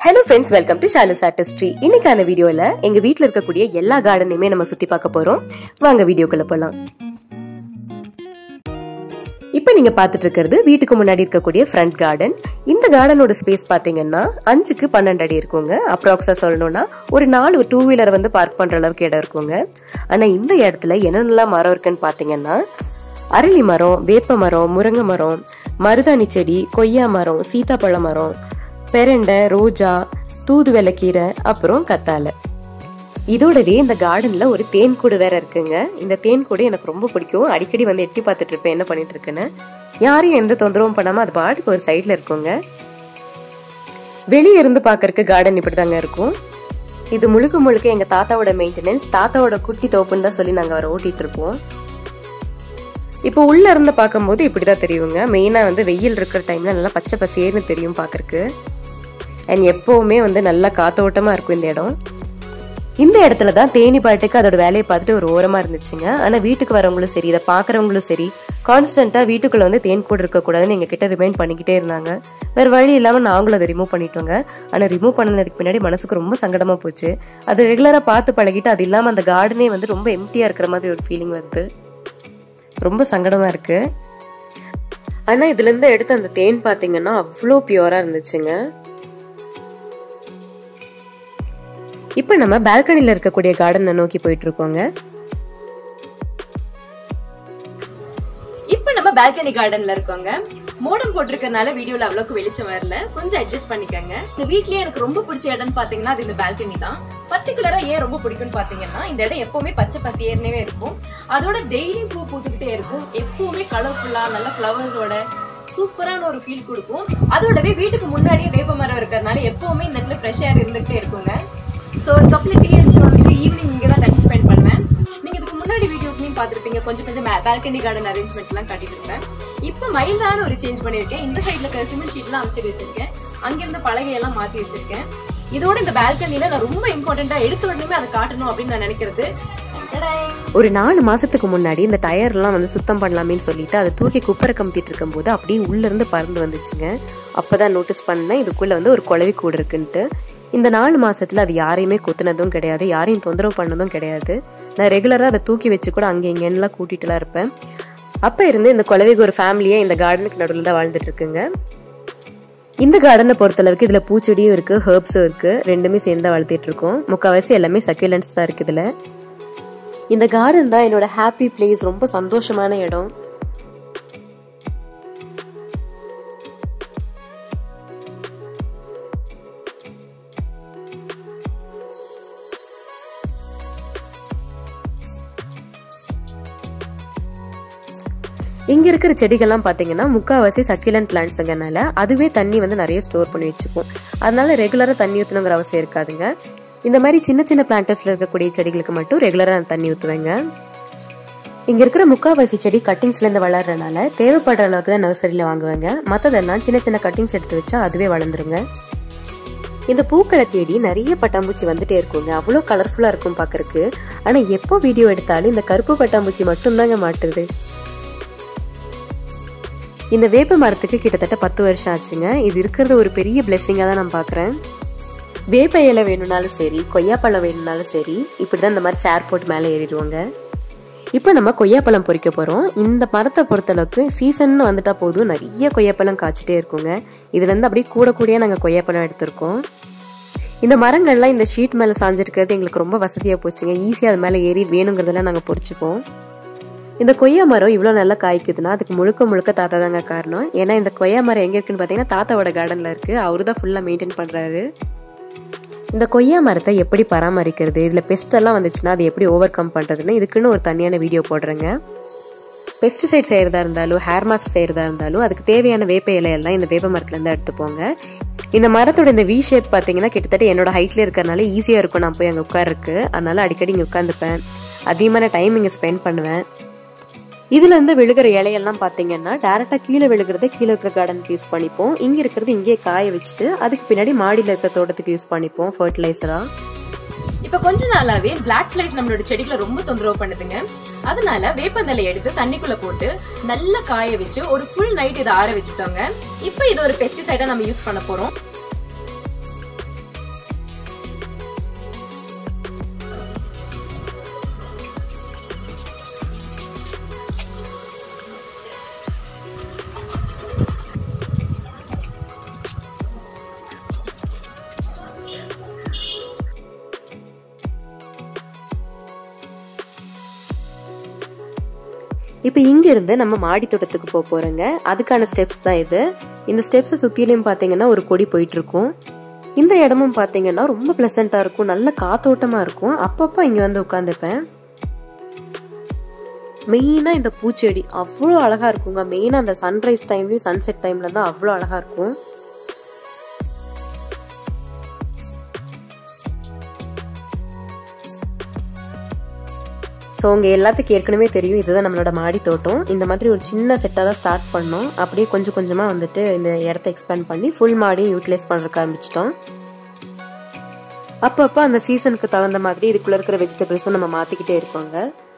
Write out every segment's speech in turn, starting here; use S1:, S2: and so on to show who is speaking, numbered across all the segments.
S1: Hello friends welcome to ஷாலஸ் artistry இன்னைக்கான வீடியோல எங்க வீட்ல இருக்கக்கூடிய எல்லா கார்டனையுமே நம்ம சுத்தி பார்க்க போறோம் வாங்க வீடியோக்குள்ள போலாம் இப்போ நீங்க பார்த்துட்டு இருக்கிறது வீட்டுக்கு முன்னாடி இருக்கக்கூடிய ஃப்ரண்ட் கார்டன் இந்த கார்டனோட ஸ்பேஸ் பாத்தீங்கன்னா அஞ்சுக்கு பன்னெண்டு அடி இருக்குங்க அப்ராக்ஸா சொல்லணும்னா ஒரு நாலு டூ வீலர் வந்து பார்க் பண்ற அளவுக்கு இடம் இருக்குங்க ஆனா இந்த இடத்துல என்னென்னலாம் மரம் இருக்குன்னு பாத்தீங்கன்னா அரளி மரம் வேப்ப மரம் முருங்கை மரம் மருதாணி செடி கொய்யா மரம் சீதாப்பழ மரம் பெரண்டை ரோஜா தூது வெள்ளக்கீரை அப்புறம் கத்தாழை இதோடவே இந்த கார்டன்ல ஒரு தேன் கூடு வேற இருக்குங்க இந்த தேன் கூடு எனக்கு ரொம்ப பிடிக்கும் அடிக்கடி வந்து எட்டி பார்த்துட்டு இருப்பேன் என்ன பண்ணிட்டு இருக்குன்னு யாரையும் எந்த தொந்தரவும் பண்ணாம அது பாட்டுக்கு ஒரு சைட்ல இருக்குங்க வெளியே இருந்து பாக்கறதுக்கு கார்டன் இப்படிதாங்க இருக்கும் இது முழுக்க முழுக்க எங்க தாத்தாவோட மெயின்டெனன்ஸ் தாத்தாவோட குட்டி தோப்புன்னு தான் சொல்லி நாங்க அவரை ஓட்டிட்டு இருப்போம் இப்போ உள்ள இருந்து பார்க்கும்போது இப்படிதான் தெரியுங்க மெயினா வந்து வெயில் இருக்கிற டைம்ல நல்லா பச்சை பசேர்னு தெரியும் பாக்கறதுக்கு அண்ட் எப்பவுமே வந்து நல்லா காத்தோட்டமா இருக்கும் இந்த இடம் இந்த இடத்துல தான் தேனி பாட்டுக்கு அதோட வேலையை பார்த்துட்டு ஒரு ஓரமா இருந்துச்சுங்க ஆனா வீட்டுக்கு வரவங்களும் சரி இதை பாக்குறவங்களும் சரி கான்ஸ்டன்டா வீட்டுக்குள்ள வந்து தேன் கூடு இருக்கக்கூடாதுன்னு எங்க கிட்ட ரிமைண்ட் பண்ணிக்கிட்டே இருந்தாங்க வேற வழி இல்லாம நாங்களும் அதை ரிமூவ் பண்ணிட்டோங்க ஆனா ரிமூவ் பண்ணதுக்கு பின்னாடி மனசுக்கு ரொம்ப சங்கடமா போச்சு அது ரெகுலரா பார்த்து பழகிட்டு அது இல்லாம அந்த கார்டனே வந்து ரொம்ப எம்டியா இருக்கிற மாதிரி ஒரு ஃபீலிங் வருது ரொம்ப சங்கடமா இருக்கு ஆனா இதுல இருந்து எடுத்த அந்த தேன் பாத்தீங்கன்னா அவ்வளோ பியூரா இருந்துச்சுங்க இப்போ நம்ம பால்கனில இருக்கக்கூடிய கார்டனை நோக்கி போயிட்டு இருக்கோங்க
S2: இப்போ நம்ம பால்கனி கார்டன்ல இருக்கோங்க மோடம் போட்டிருக்கறனால வீடியோல அவ்வளவுக்கு வெளிச்சம் வரல கொஞ்சம் அட்ஜஸ்ட் பண்ணிக்கங்க இந்த வீட்லயே எனக்கு ரொம்ப பிடிச்ச இடம்னு பாத்தீங்கன்னா அது இந்த பால்கனி தான் பர்டிகுலரா ஏன் ரொம்ப பிடிக்கும்னு பாத்தீங்கன்னா இந்த இடம் எப்பவுமே பச்சை பசியர்னே இருக்கும் அதோட டெய்லி பூ பூத்துக்கிட்டே இருக்கும் எப்பவுமே கலர்ஃபுல்லா நல்ல ஃப்ளவர்ஸோட சூப்பரான ஒரு ஃபீல் கொடுக்கும் அதோடவே வீட்டுக்கு முன்னாடியே வேப்ப மரம் இருக்கிறதுனால எப்பவுமே இந்த இடத்துல ஃப்ரெஷ் ஏர் இருந்துகிட்டே இருக்குங்க ஸோ ஒரு கப்பில் டீ எடுத்து வந்துட்டு ஈவினிங் இங்கே தான் டைம் ஸ்பெண்ட் பண்ணுவேன் நீங்க இதுக்கு முன்னாடி வீடியோஸ்லையும் பார்த்துருப்பீங்க கொஞ்சம் கொஞ்சம் பால்கனி கார்டன் அரேஞ்ச்மெண்ட் எல்லாம் காட்டிட்டு இருப்பேன் இப்போ மைல்டான ஒரு சேஞ்ச் பண்ணியிருக்கேன் இந்த சைட்ல இருக்க சிமெண்ட் ஷீட்லாம் அந்த சைடு வச்சிருக்கேன் அங்கிருந்து பலகையெல்லாம் மாத்தி வச்சிருக்கேன் இதோட இந்த பால்கனில நான் ரொம்ப இம்பார்ட்டண்டா எடுத்த உடனே அதை காட்டணும் அப்படின்னு நான் நினைக்கிறது டடடை.
S1: ஒரு நாலு மாசத்துக்கு முன்னாடி இந்த டயர்லாம் வந்து சுத்தம் பண்ணலாமேன்னு சொல்லிட்டு அதை தூக்கி குப்பரை கமுத்திட்டு இருக்கும்போது அப்படியே உள்ள இருந்து பறந்து வந்துச்சுங்க அப்பதான் நோட்டீஸ் பண்ணேன் இதுக்குள்ள வந்து ஒரு குளவி கூடு இருக்குன்ட்டு இந்த நாலு மாசத்துல அது யாரையுமே கொத்துனதும் கிடையாது யாரையும் தொந்தரவு பண்ணதும் கிடையாது நான் ரெகுலரா அதை தூக்கி வச்சு கூட அங்கே இங்கெல்லாம் கூட்டிட்டுலாம் இருப்பேன் அப்ப இருந்து இந்த குளவிக்கு ஒரு ஃபேமிலியே இந்த கார்டனுக்கு நடுவில் தான் வாழ்ந்துட்டு இருக்குங்க இந்த கார்டனை பொறுத்தளவுக்கு இதுல பூச்செடியும் இருக்கு ஹெர்ப்ஸும் இருக்கு ரெண்டுமே சேர்ந்து தான் வளர்த்திட்டு இருக்கோம் முக்கால்வாசி எல்லாமே சக்யூலன்ஸ் தான் இருக்கு இதுல இந்த கார்டன் தான் என்னோட ஹாப்பி பிளேஸ் ரொம்ப சந்தோஷமான இடம் இங்க இருக்கிற செடிகள்லாம் பாத்தீங்கன்னா முக்காவாசி சக்கிலன் பிளான்ட்ஸுங்கனால அதுவே தண்ணி வந்து நிறைய ஸ்டோர் பண்ணி வச்சுக்கும் அதனால ரெகுலரா தண்ணி ஊற்றணுங்கிற அவசியம் இருக்காதுங்க இந்த மாதிரி சின்ன சின்ன பிளான்டர்ஸ்ல இருக்கக்கூடிய செடிகளுக்கு மட்டும் ரெகுலரா நான் தண்ணி ஊற்றுவேங்க இங்க இருக்கிற முக்காவாசி செடி கட்டிங்ஸ்ல இருந்து வளர்றதுனால தேவைப்படுற அளவுக்கு தான் நர்சரியில வாங்குவாங்க மத்ததெல்லாம் சின்ன சின்ன கட்டிங்ஸ் எடுத்து வச்சா அதுவே வளர்ந்துருங்க இந்த பூக்களை தேடி நிறைய பட்டாம்பூச்சி வந்துட்டே இருக்குங்க அவ்வளோ கலர்ஃபுல்லா இருக்கும் பார்க்கறதுக்கு ஆனா எப்போ வீடியோ எடுத்தாலும் இந்த கருப்பு பட்டாம்பூச்சி மட்டும்தாங்க மாட்டுது இந்த வேப்ப மரத்துக்கு கிட்டத்தட்ட பத்து வருஷம் ஆச்சுங்க இது இருக்கிறது ஒரு பெரிய பிளெஸ்ஸிங்காக தான் நான் பார்க்குறேன் வேப்ப இலை வேணும்னாலும் சரி கொய்யாப்பழம் வேணும்னாலும் சரி இப்படி தான் இந்த மாதிரி சேர் போட்டு மேலே ஏறிடுவாங்க இப்போ நம்ம கொய்யாப்பழம் பொறிக்க போகிறோம் இந்த மரத்தை பொறுத்தளவுக்கு சீசன் வந்துட்டா போதும் நிறைய கொய்யாப்பழம் காய்ச்சிட்டே இருக்குங்க இதுலேருந்து அப்படியே கூட கூடயே நாங்கள் கொய்யாப்பழம் எடுத்திருக்கோம் இந்த மரங்கள்லாம் இந்த ஷீட் மேலே சாஞ்சிருக்கிறது எங்களுக்கு ரொம்ப வசதியாக போச்சுங்க ஈஸியாக அது மேலே ஏறி வேணுங்கிறதெல்லாம் நாங்கள் பொறிச்சுப்போம் இந்த கொய்யா மரம் இவ்வளோ நல்லா காய்க்குதுன்னா அதுக்கு முழுக்க முழுக்க தாத்தா தாங்க காரணம் ஏன்னா இந்த கொய்யா மரம் எங்கே இருக்குன்னு பார்த்தீங்கன்னா தாத்தாவோட கார்டனில் இருக்குது அவரு தான் ஃபுல்லாக மெயின்டைன் பண்ணுறாரு இந்த கொய்யா மரத்தை எப்படி பராமரிக்கிறது இதில் பெஸ்ட் எல்லாம் வந்துச்சுன்னா அது எப்படி ஓவர் கம் பண்ணுறதுன்னு இதுக்குன்னு ஒரு தனியான வீடியோ போடுறேங்க பெஸ்டிசைட் செய்கிறதா இருந்தாலும் ஹேர் மாஸ்க் செய்கிறதா இருந்தாலும் அதுக்கு தேவையான வேப்ப இலையெல்லாம் இந்த வேப்ப மரத்துலேருந்து எடுத்துப்போங்க இந்த மரத்தோட இந்த வி ஷேப் பார்த்தீங்கன்னா கிட்டத்தட்ட என்னோட ஹைட்ல இருக்கிறனால ஈஸியாக இருக்கும் நான் போய் அங்கே உட்காருக்கு அதனால அடிக்கடி இங்கே உட்காந்துப்பேன் அதிகமான டைம் இங்கே ஸ்பெண்ட் பண்ணுவேன் இதுல இருந்து விழுகிற இலையெல்லாம் பாத்தீங்கன்னா டேரக்டா கீழே விழுகிறத கீழே இருக்கிற கார்டனுக்கு யூஸ் பண்ணிப்போம் இங்க இருக்கிறது இங்கேயே காய வச்சுட்டு அதுக்கு பின்னாடி மாடியில இருக்க தோட்டத்துக்கு யூஸ் பண்ணிப்போம் ஃபர்டிலைசரா
S2: இப்ப கொஞ்ச நாளாவே பிளாக் ஃபிளைஸ் நம்மளோட செடிகளை ரொம்ப தொந்தரவு பண்ணுதுங்க அதனால வேப்பந்தலை எடுத்து தண்ணிக்குள்ள போட்டு நல்லா காய வச்சு ஒரு ஃபுல் நைட் இதை ஆற வச்சுட்டோங்க இப்போ இது ஒரு பெஸ்டிசைடா நம்ம யூஸ் பண்ண போறோம்
S1: இப்போ இங்கிருந்து நம்ம மாடி தோட்டத்துக்கு போக போகிறோங்க அதுக்கான ஸ்டெப்ஸ் தான் இது இந்த ஸ்டெப்ஸை சுற்றிலையும் பார்த்தீங்கன்னா ஒரு கொடி போயிட்டுருக்கும் இந்த இடமும் பார்த்தீங்கன்னா ரொம்ப ப்ளசண்ட்டாக இருக்கும் நல்ல காத்தோட்டமாக இருக்கும் அப்பப்போ இங்கே வந்து உட்காந்துப்பேன் மெயினாக இந்த பூச்செடி அவ்வளோ அழகாக இருக்குங்க மெயினாக அந்த சன்ரைஸ் டைம்லேயும் சன்செட் டைமில் தான் அவ்வளோ அழகாக இருக்கும் ஸோ உங்கள் எல்லாத்துக்கும் ஏற்கனவே தெரியும் இதுதான் நம்மளோட மாடி தோட்டம் இந்த மாதிரி ஒரு சின்ன செட்டாக தான் ஸ்டார்ட் பண்ணோம் அப்படியே கொஞ்சம் கொஞ்சமாக வந்துட்டு இந்த இடத்த எக்ஸ்பேண்ட் பண்ணி ஃபுல் மாடியும் யூட்டிலைஸ் பண்ணுறதுக்கு ஆரம்பிச்சிட்டோம் அப்பப்போ அந்த சீசனுக்கு தகுந்த மாதிரி இதுக்குள்ளே இருக்கிற வெஜிடபிள்ஸும் நம்ம மாற்றிக்கிட்டே இருக்கோங்க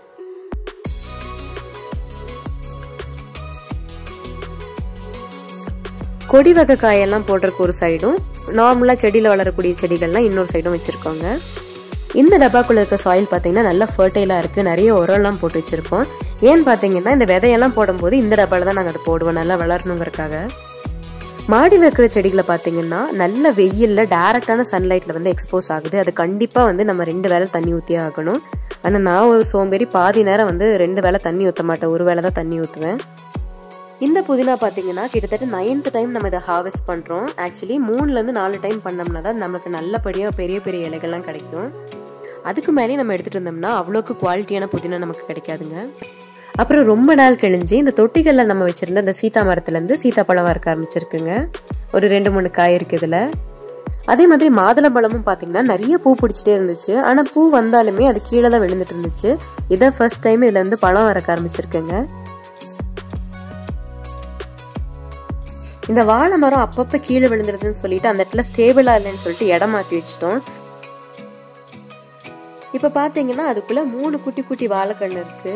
S1: கொடி வகை காயெல்லாம் போடுறதுக்கு ஒரு சைடும் நார்மலாக செடியில் வளரக்கூடிய செடிகள்லாம் இன்னொரு சைடும் வச்சுருக்கோங்க இந்த டப்பாக்குள்ள இருக்க சாயில் பார்த்தீங்கன்னா நல்லா ஃபர்டைலாக இருக்குது நிறைய உரம்லாம் போட்டு வச்சுருக்கோம் ஏன்னு பார்த்தீங்கன்னா இந்த விதையெல்லாம் போடும்போது இந்த டப்பாவில் தான் நாங்கள் அதை போடுவோம் நல்லா வளரணுங்கிறக்காக மாடியில் இருக்கிற செடிகளை பார்த்தீங்கன்னா நல்ல வெயிலில் டேரெக்டான சன்லைட்டில் வந்து எக்ஸ்போஸ் ஆகுது அது கண்டிப்பாக வந்து நம்ம ரெண்டு வேளை தண்ணி ஊற்றியே ஆகணும் ஆனால் நான் ஒரு சோம்பேறி பாதி நேரம் வந்து ரெண்டு வேளை தண்ணி ஊற்ற மாட்டேன் ஒரு வேளை தான் தண்ணி ஊற்றுவேன் இந்த புதினா பார்த்தீங்கன்னா கிட்டத்தட்ட நைன்த் டைம் நம்ம இதை ஹார்வெஸ்ட் பண்ணுறோம் ஆக்சுவலி மூணுலேருந்து நாலு டைம் பண்ணோம்னா தான் நமக்கு நல்லபடியாக பெரிய பெரிய இலைகள்லாம் கிடைக்கும் அதுக்கு மேலே நம்ம எடுத்துகிட்டு இருந்தோம்னா அவ்வளோக்கு குவாலிட்டியான புதினா நமக்கு கிடைக்காதுங்க அப்புறம் ரொம்ப நாள் கழிஞ்சு இந்த தொட்டிகளில் நம்ம வச்சுருந்த இந்த சீதா மரத்துலேருந்து சீதாப்பழம் வறுக்க ஆரம்பிச்சிருக்குங்க ஒரு ரெண்டு மூணு காய் இருக்குது இதில் அதே மாதிரி மாதுளம்பழமும் பார்த்தீங்கன்னா நிறைய பூ பிடிச்சிட்டே இருந்துச்சு ஆனால் பூ வந்தாலுமே அது கீழே தான் விழுந்துட்டு இருந்துச்சு இதான் ஃபர்ஸ்ட் டைம் இதில் வந்து பழம் வறக்க ஆரம்பிச்சிருக்குங்க இந்த வாழை மரம் அப்பப்போ கீழே விழுந்துருதுன்னு சொல்லிட்டு அந்த இடத்துல ஸ்டேபிளா இல்லைன்னு சொல்லிட்டு இடம் மாற்றி வச்சிட்டோம் இப்போ பார்த்தீங்கன்னா அதுக்குள்ள மூணு குட்டி குட்டி வாழைக்கண்ணு இருக்கு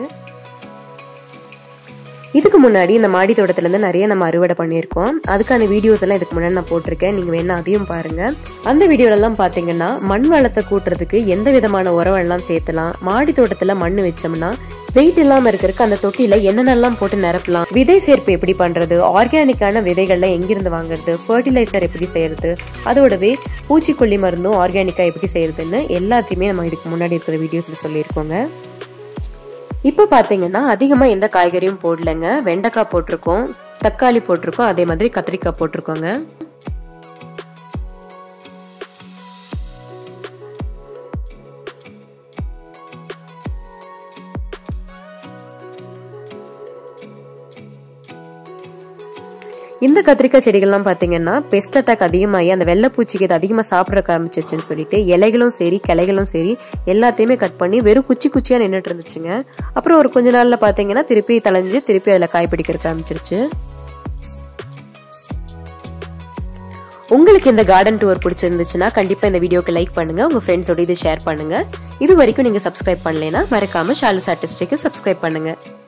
S1: இதுக்கு முன்னாடி இந்த மாடி தோட்டத்துலேருந்து நிறைய நம்ம அறுவடை பண்ணியிருக்கோம் அதுக்கான வீடியோஸ் எல்லாம் இதுக்கு முன்னாடி நான் போட்டிருக்கேன் நீங்கள் வேணா அதையும் பாருங்க அந்த வீடியோலெல்லாம் பார்த்தீங்கன்னா மண் வளத்தை கூட்டுறதுக்கு எந்த விதமான உரம் எல்லாம் சேர்த்தலாம் மாடி தோட்டத்தில் மண் வச்சோம்னா வெயிட் இல்லாமல் இருக்கிறதுக்கு அந்த தொட்டியில் என்னென்னலாம் போட்டு நிரப்பலாம் விதை சேர்ப்பு எப்படி பண்ணுறது ஆர்கானிக்கான விதைகள்ல எங்கிருந்து வாங்குறது ஃபர்டிலைசர் எப்படி செய்யறது அதோடவே பூச்சிக்கொல்லி மருந்தும் ஆர்கானிக்காக எப்படி செய்யறதுன்னு எல்லாத்தையுமே நம்ம இதுக்கு முன்னாடி இருக்கிற வீடியோஸில் சொல்லியிருக்கோங்க இப்போ பார்த்தீங்கன்னா அதிகமாக எந்த காய்கறியும் போடலைங்க வெண்டைக்காய் போட்டிருக்கோம் தக்காளி போட்டிருக்கோம் அதே மாதிரி கத்திரிக்காய் போட்டிருக்கோங்க இந்த கத்திரிக்காய் செடிகள்லாம் பார்த்தீங்கன்னா பெஸ்ட் அட்டாக் அதிகமாகி அந்த வெள்ளைப்பூச்சிக்கு இது அதிகமாக சாப்பிட்றக்க ஆரம்பிச்சிருச்சுன்னு சொல்லிட்டு இலைகளும் சரி கிளைகளும் சரி எல்லாத்தையுமே கட் பண்ணி வெறும் குச்சி குச்சியாக நின்றுட்டு இருந்துச்சுங்க அப்புறம் ஒரு கொஞ்ச நாளில் பார்த்தீங்கன்னா திருப்பி தலைஞ்சு திருப்பி அதில் காய் பிடிக்கிறதுக்கு ஆரம்பிச்சிருச்சு உங்களுக்கு இந்த கார்டன் டூர் பிடிச்சிருந்துச்சுன்னா கண்டிப்பாக இந்த வீடியோக்கு லைக் பண்ணுங்க உங்க ஃப்ரெண்ட்ஸோட இது ஷேர் பண்ணுங்க இது வரைக்கும் நீங்க சப்ஸ்கிரைப் பண்ணலைன்னா மறக்காம ஷாலு ஆர்டிஸ்டிக்கு சப்ஸ்கிரைப் பண்ணுங்க